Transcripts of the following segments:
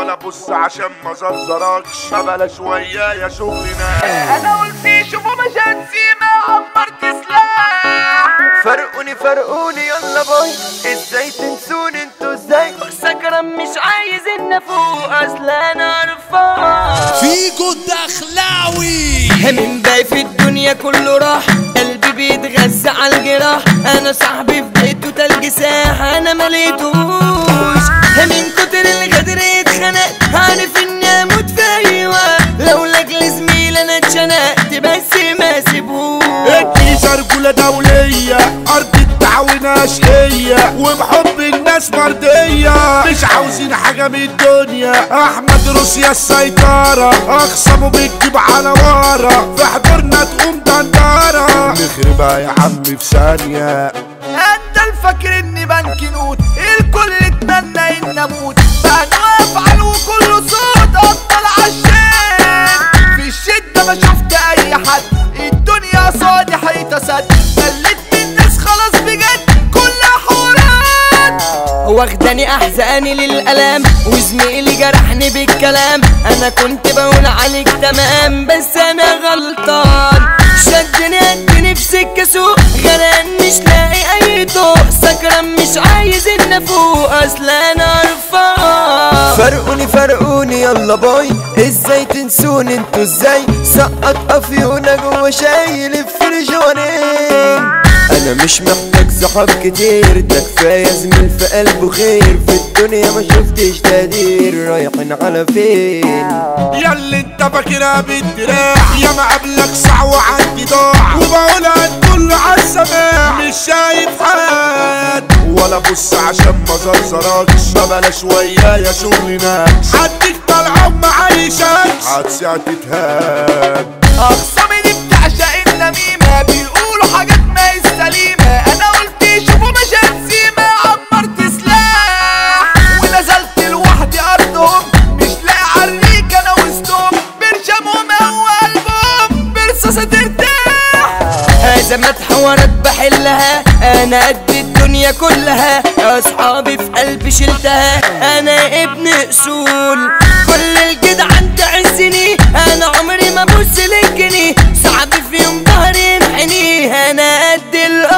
ولا بص عشان ما زرزركش ما بلاش ويايا شغلنا انا قلت شوفوا مشهد سيما عمرت سلاح فرقوني فرقوني يلا باي ازاي تنسوني انتوا ازاي سكران مش عايز ان فوق اصل انا رفاع فيجو الدخلاوي من باقي في الدنيا كله راح قلبي بيتغذى على الجراح انا صاحبي في بيته تلج ساح انا مليتوش من كتر الغدر اتخنقت عارف اني اموت في اي وقت لو لاجل زميل انا اتشنقت بس ما سيبهوش الجيزة رجولة دولية أرض التعاون أشقية وبحب الناس مرضية مش عاوزين حاجة من الدنيا أحمد روسيا السيطرة أخصمه بتجيب على ورا في حضورنا تقوم دندرة نخربها يا عم في ثانية انت الفاكر اني بنك نوت الكل اتمنى ان اموت انا افعل وكله صوت افضل عالشين في الشدة ما شفت اي حد الدنيا صادي حيطة سد مليت من الناس خلاص بجد كلها حورات واخداني احزاني للالام وزميلي جرحني بالكلام انا كنت بقول عليك تمام بس انا غلطان شدني ادني في سكه سوق غرقان مش لاقي اي ضوء سكران مش عايز ان افوق اصل انا رفاع فرقوني فرقوني يلا باي ازاي تنسوني انتوا ازاي سقط افيونا جوا شايل الفرجوانين انا مش محتاج صحاب كتير ده كفايه زميل في قلبه خير في الدنيا ما شفتش تقدير رايحين على فين ياللي انت فاكرها بالدراع يا ما قبلك صع وعندي ضاع وبقولها الكل عالسماع مش شايف حد ولا بص عشان ما زرزركش ما بلاش ويايا شغلنا حدك طالعه معيشكش هتسيع تتهان اخصامي دي بتعشق النميمة بيقولوا حاجات ما هي سليمة انا قلت شوفوا مشهد سيما عمرت سلاح ونزلت لوحدي ارضهم مش لاقي عريك انا وسطهم برشمهم هو قلبهم برصاصة ترتاح ازمات حوارات بحلها انا قد الدنيا كلها اصحابي في قلبي شلتها انا ابن اصول كل الجدعان تعزني انا عمري ما بص للجنيه صعب في يوم ظهري يمحني انا قد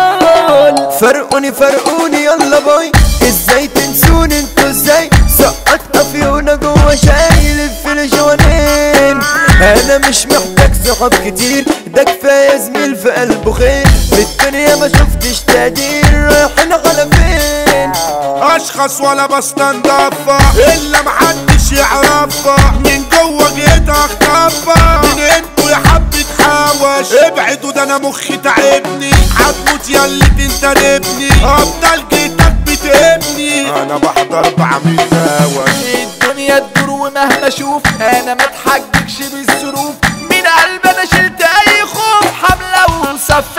الاول فرقوني فرقوني يلا باي ازاي تنسوني انتوا ازاي سقط افيونا جوا شايل الفلجوانين انا مش محتاج صحاب كتير ده كفايه زميل في قلبه خير في الدنيا ما شفتش تقدير رايحين على فين اشخص ولا بستنضفة الا محدش يعرفها من جوه جيت اخطفها من انتوا يا حبة حوش ابعدوا ده انا مخي تعبني هتموت يا اللي تنتدبني افضل جيتك بتبني انا بحضر بعمل هوش الدنيا تدور ومهما اشوف انا ما اتحججش بالظروف من قلب انا شلت اي خوف حمله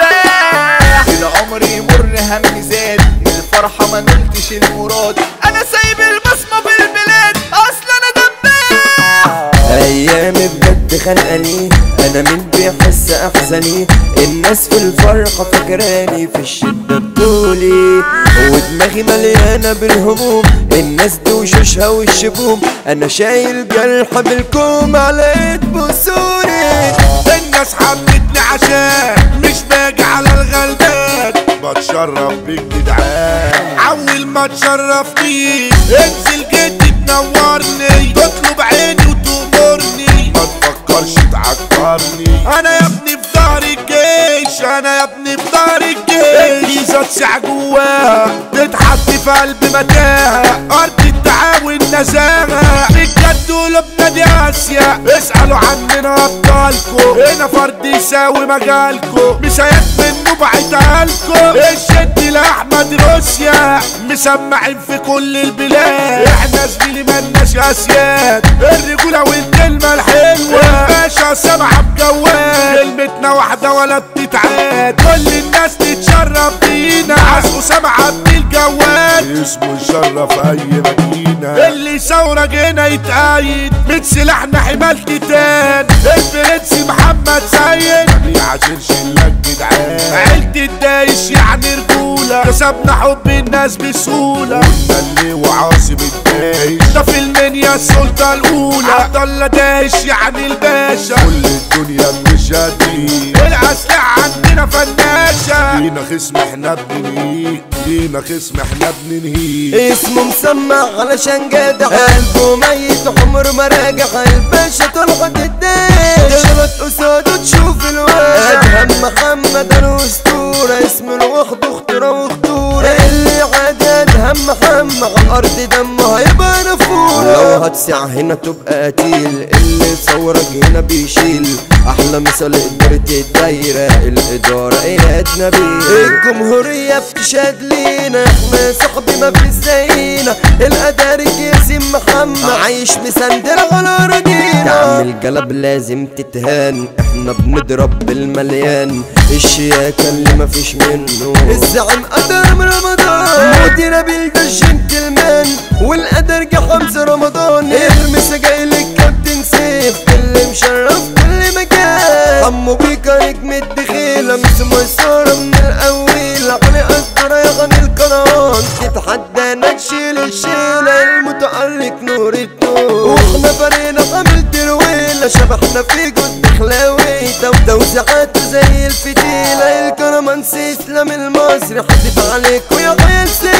وسفاح العمر يمر هم زاد من الفرحه ما نلتش المراد انا سايب البصمه في البلاد اصل انا دباح ايامي بجد خانقاني انا مين بيحس احزاني الناس في الفرحة فاكراني في الشدة بطولي ودماغي مليانة بالهموم الناس دي وشوشها والشبوم انا شايل جرح بالكوم على ايد بوسوني الناس حبتني عشان مش باجي على الغلبان بتشرف بالجدعان اول ما تشرفني انزل جدي تنورني تطلب عيني وتأمرني ما تفكرش تعكرني انا يا ابني في ظهر الجيش انا يا ابني في ظهر الجيش الجيزة تسع جواها تتحط في قلب متاهة ارض التعاون نزاهة بجد قلوبنا دي اسيا اسألوا عننا ابطالكم هنا فرد يساوي مجالكم مسايات منه بعتهالكم الشد لاحمد روسيا مسمعين في كل البلاد احنا زميلي مالناش اسياد الرجولة والكلمة الحلوة باشا سبعة بجواد كلمتنا واحدة ولا بتتعاد كل الناس تتشرف بينا عزمه سبعة بالجواد اسمه يشرف اي مدينة اللي ثورة جينا يتأيد من سلاحنا حمال تيتان البرنس محمد سيد ما بيعاشرش الا الجدعان عيلة الدايش يعني رجولة كسبنا حب الناس بسهولة قلنا اللي وعاصم الدايش ده في المنيا الدنيا السلطة الأولى عبد الله داش يعني الباشا كل الدنيا مشادين والأسلحة عندنا فناشة لينا خصم احنا بننهيه لينا خصم احنا بننهيه اسمه مسمع علشان جدع قلبه ميت عمر ما راجع الباشا طلعت الدين تغلط قصاده تشوف الواقع ادهم محمد الاسطورة اسمه لوحده اختراع وخطورة اللي عاد ادهم محمد على الارض دمه هيبقى نفورة لو هتسع هنا تبقى قتيل اللي صورك هنا بيشيل احلى مثال ادارة الدايرة الادارة اياد نبيل الجمهورية بتشهد لينا احنا صاحبي ما في زينا الاداري ياسين محمد عايش مسندر على ردينا تعمل قلب لازم تتهان احنا بنضرب بالمليان الشياكة اللي ما فيش منه الزعم قدر من رمضان مودي نبيل ده الجنتلمان والقدر جه حمزة رمضان المسا جاي للكابتن سيف اللي مشرف كل مكان عمو بيكا نجم الدخيلة مش مسارة من الأول علي أكتر يا غني القنوات تتحدانا تشيل الشيلة المتألق نور الدور واحنا فرينا حمل درويلة شبحنا في جد خلاوي دو توزيعاته زي الفتيلة الكرمانسي اسلام المصري حدف عليك ويا غير